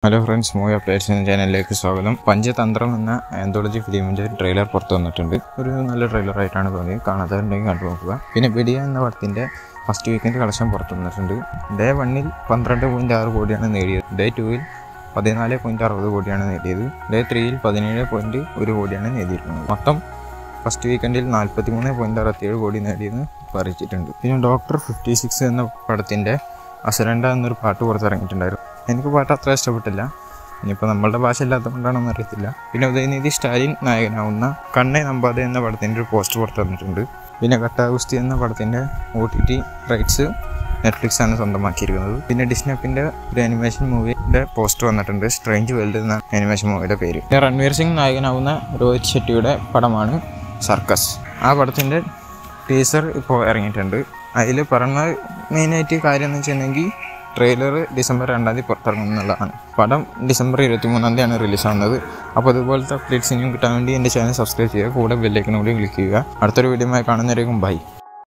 hello friends movie updates എന്ന ചാനലിലേക്ക് സ്വാഗതം പഞ്ചതന്ത്രം എന്ന ആന്തോളജി ഫിലിമിൻ്റെ ട്രെയിലർ പുറത്തു വന്നിട്ടുണ്ട് ഒരു നല്ല ട്രെയിലർ ആയിട്ടാണ് തോന്നിയത് കാണാത്തവരുണ്ടെങ്കിൽ കണ്ടു നോക്കുക പിന്നെ വെടിയ എന്ന പടത്തിൻ്റെ ഫസ്റ്റ് വീക്കെൻഡ് കളക്ഷൻ പുറത്തു വന്നിട്ടുണ്ട് ഡേ വണ്ണിൽ പന്ത്രണ്ട് പോയിൻറ്റ് ആറ് കോടിയാണ് നേടിയത് ഡേ ടൂവിൽ പതിനാല് പോയിൻറ്റ് അറുപത് കോടിയാണ് നേടിയത് ഡേ ത്രീയിൽ പതിനേഴ് പോയിൻറ്റ് ഒരു കോടിയാണ് നേടിയിരിക്കുന്നത് മൊത്തം ഫസ്റ്റ് വീക്കെൻഡിൽ നാൽപ്പത്തി മൂന്ന് പോയിൻറ്റ് അറുപത്തിയേഴ് കോടി നേടിയെന്ന് അറിയിച്ചിട്ടുണ്ട് പിന്നെ ഡോക്ടർ ഫിഫ്റ്റി സിക്സ് എന്ന പടത്തിൻ്റെ അസുരണ്ട എന്നൊരു പാട്ട് പുറത്തിറങ്ങിയിട്ടുണ്ടായിരുന്നു എനിക്ക് പാട്ട് അത്ര ഇഷ്ടപ്പെട്ടില്ല ഇനിയിപ്പോൾ നമ്മളുടെ ഭാഷ ഇല്ലാത്തതുകൊണ്ടാണെന്ന് അറിയത്തില്ല പിന്നെ ഉദയനിധി സ്റ്റാലിൻ നായകനാവുന്ന കണ്ണെ നമ്പാതെ എന്ന പടത്തിൻ്റെ ഒരു പോസ്റ്റ് പുറത്തു വന്നിട്ടുണ്ട് പിന്നെ കട്ടാഗുസ്തി എന്ന പടത്തിൻ്റെ O T T rights Netflix ആണ് സ്വന്തമാക്കിയിരിക്കുന്നത് പിന്നെ ഡിസ്നപ്പിൻ്റെ ഒരു അനിമേഷൻ മൂവിയുടെ പോസ്റ്റർ വന്നിട്ടുണ്ട് സ്ട്രേഞ്ച് വേൾഡ് എന്ന അനിമേഷൻ മൂവിയുടെ പേര് പിന്നെ രൺവീർ സിംഗ് നായകനാവുന്ന രോഹിത് ഷെട്ടിയുടെ പടമാണ് സർക്കസ് ആ പടത്തിൻ്റെ ടീസർ ഇപ്പോൾ ഇറങ്ങിയിട്ടുണ്ട് അതിൽ പറഞ്ഞ മെയിനായിട്ട് കാര്യം എന്ന് വെച്ചിട്ടുണ്ടെങ്കിൽ ട്രെയിലർ ഡിസംബർ രണ്ടാം തീയതി പുറത്തിറങ്ങും എന്നുള്ളതാണ് പടം ഡിസംബർ ഇരുപത്തി മൂന്നാം തീയതിയാണ് റിലീസ് ആവുന്നത് അപ്പോൾ അതുപോലത്തെ അപ്ഡേറ്റ്സ് ഇനിയും കിട്ടാൻ വേണ്ടി എൻ്റെ ചാനൽ സബ്സ്ക്രൈബ് ചെയ്യുക കൂടെ ബെല്ലൈക്കനും കൂടി ക്ലിക്ക് ചെയ്യുക അടുത്തൊരു വീഡിയോ കാണുന്നവരേക്കും ബൈ